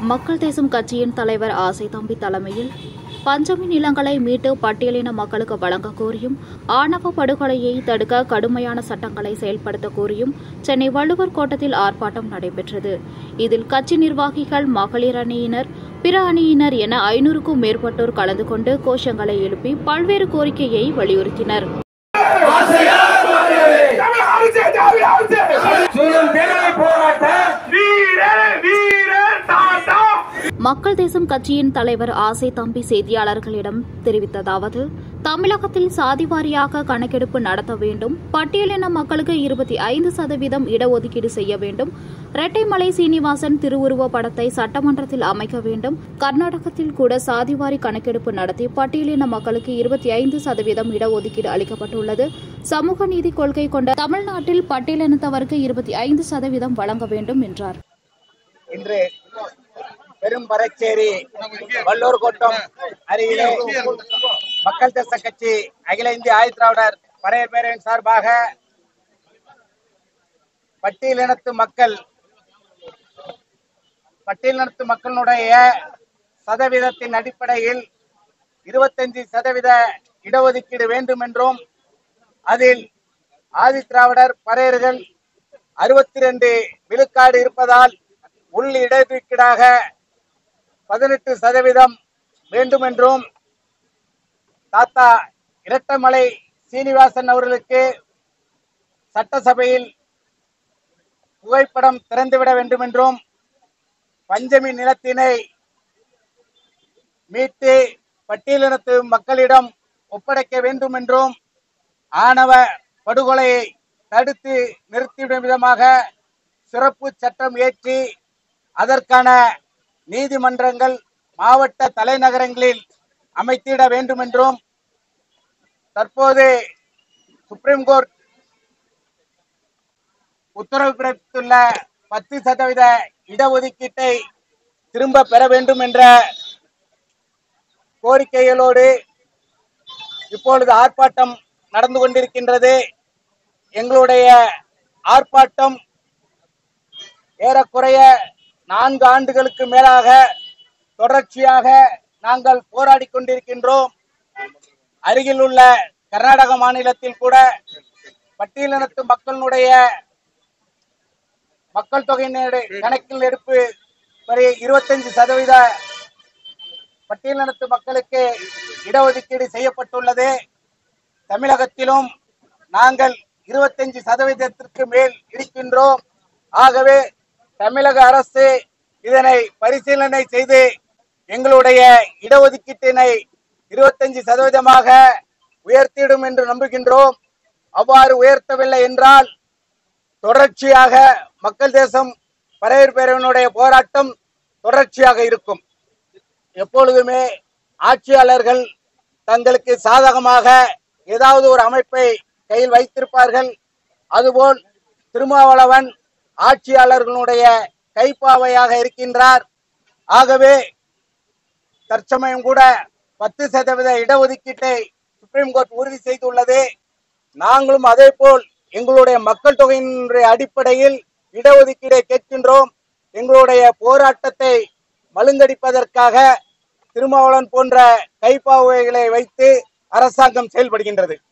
மக்கள் தேசம் கட்சியின் தலைவர் ஆசை தம்பி தலைமையில் பஞ்சமி நிலங்களை மீட்டு பட்டியலின மக்களுக்கு வழங்க கோரியும் ஆணவ படுகொலையை தடுக்க கடுமையான சட்டங்களை செயல்படுத்த கோரியும் சென்னை வள்ளுவர் கோட்டத்தில் ஆர்ப்பாட்டம் நடைபெற்றது இதில் கட்சி நிர்வாகிகள் மகளிர் அணியினர் பிற அணியினர் என ஐநூறுக்கும் மேற்பட்டோர் கலந்து கொண்டு கோஷங்களை எழுப்பி பல்வேறு கோரிக்கையை வலியுறுத்தினர் சுதந்திர போராட்ட வீர வீர தாத்தா மக்கள் தேசம் கட்சியின் தலைவர் ஆசை தம்பி செய்தியாளர்களிடம் தெரிவித்ததாவது தமிழகத்தில் சாதிவாரியாக கணக்கெடுப்பு நடத்த வேண்டும் பட்டியலின மக்களுக்கு இருபத்தி ஐந்து சதவீதம் இடஒதுக்கீடு செய்ய வேண்டும் இரட்டைமலை சீனிவாசன் திருவுருவ படத்தை சட்டமன்றத்தில் அமைக்க வேண்டும் கர்நாடகத்தில் கூட சாதிவாரி கணக்கெடுப்பு நடத்தி பட்டியலின மக்களுக்கு இருபத்தி ஐந்து சதவீதம் இடஒதுக்கீடு அளிக்கப்பட்டுள்ளது சமூக நீதி கொள்கை கொண்ட தமிழ்நாட்டில் பட்டியலினத்தவருக்கு இருபத்தி ஐந்து சதவீதம் வழங்க வேண்டும் என்றார் இன்று பெரும் பரச்சேரி வள்ளூர் கோட்டம் அருகிலே மக்கள் தேச கட்சி அகில இந்திய ஆயுத்திராவிடர் பறையர் பேரவையின் சார்பாக பட்டியலினத்து மக்கள் பட்டியலினத்து மக்களுடைய சதவீதத்தின் அடிப்படையில் இருபத்தஞ்சு சதவீத இடஒதுக்கீடு வேண்டும் என்றும் அதில் ஆதித்திராவிடர் பறையர்கள் அறுபத்தி ரெண்டு விழுக்காடு இருப்பதால் உள் இடஒதுக்கீடாக பதினெட்டு சதவீதம் வேண்டும் என்றும் தாத்தா இரட்டமலை சீனிவாசன் அவர்களுக்கு சட்டசபையில் புகைப்படம் திறந்துவிட வேண்டும் என்றும் பஞ்சமி நிலத்தினை மீட்டு பட்டியலினத்து மக்களிடம் ஒப்படைக்க வேண்டும் என்றும் ஆணவ படுகொலையை தடுத்து நிறுத்திவிடும் விதமாக சிறப்பு சட்டம் இயற்றி அதற்கான நீதிமன்றங்கள் மாவட்ட தலைநகரங்களில் அமைத்திட வேண்டும் என்றும் தற்போது சுப்ரீம் கோர்ட் உத்தரவு பிறப்பித்துள்ள பத்து சதவீத இடஒதுக்கீட்டை திரும்ப பெற வேண்டும் என்ற கோரிக்கைகளோடு இப்பொழுது ஆர்ப்பாட்டம் நடந்து கொண்டிருக்கின்றது எங்களுடைய ஆர்ப்பாட்டம் ஏறக்குறைய நான்கு ஆண்டுகளுக்கு மேலாக தொடர்ச்சியாக நாங்கள் போராடி கொண்டிருக்கின்றோம் அருகில் உள்ள கர்நாடக மாநிலத்தில் கூட பட்டியலினத்து மக்களுடைய மக்கள் தொகையினுடைய கணக்கில் எடுப்பு வரை இருபத்தஞ்சு சதவீத பட்டியலினத்து மக்களுக்கு இடஒதுக்கீடு செய்யப்பட்டுள்ளது தமிழகத்திலும் நாங்கள் இருபத்தஞ்சு சதவீதத்திற்கு மேல் இருக்கின்றோம் ஆகவே தமிழக அரசு இதனை பரிசீலனை செய்து எங்களுடைய இடஒதுக்கீட்டினை இருபத்தஞ்சு சதவீதமாக உயர்த்திடும் என்று நம்புகின்றோம் அவ்வாறு உயர்த்தவில்லை என்றால் தொடர்ச்சியாக மக்கள் தேசம் பறையர் பேரவனுடைய போராட்டம் தொடர்ச்சியாக இருக்கும் எப்பொழுதுமே ஆட்சியாளர்கள் தங்களுக்கு சாதகமாக ஏதாவது ஒரு அமைப்பை கையில் வைத்திருப்பார்கள் அதுபோல் திருமாவளவன் ஆட்சியாளர்களுடைய கைப்பாவையாக இருக்கின்றார் ஆகவே தற்சமயம் கூட பத்து சதவீத இடஒதுக்கீட்டை சுப்ரீம் கோர்ட் உறுதி செய்துள்ளது நாங்களும் அதே போல் எங்களுடைய மக்கள் தொகையினுடைய அடிப்படையில் இடஒதுக்கீடை கேட்கின்றோம் எங்களுடைய போராட்டத்தை மழுங்கடிப்பதற்காக திருமாவளவன் போன்ற கைப்பாவைகளை வைத்து அரசாங்கம் செயல்படுகின்றது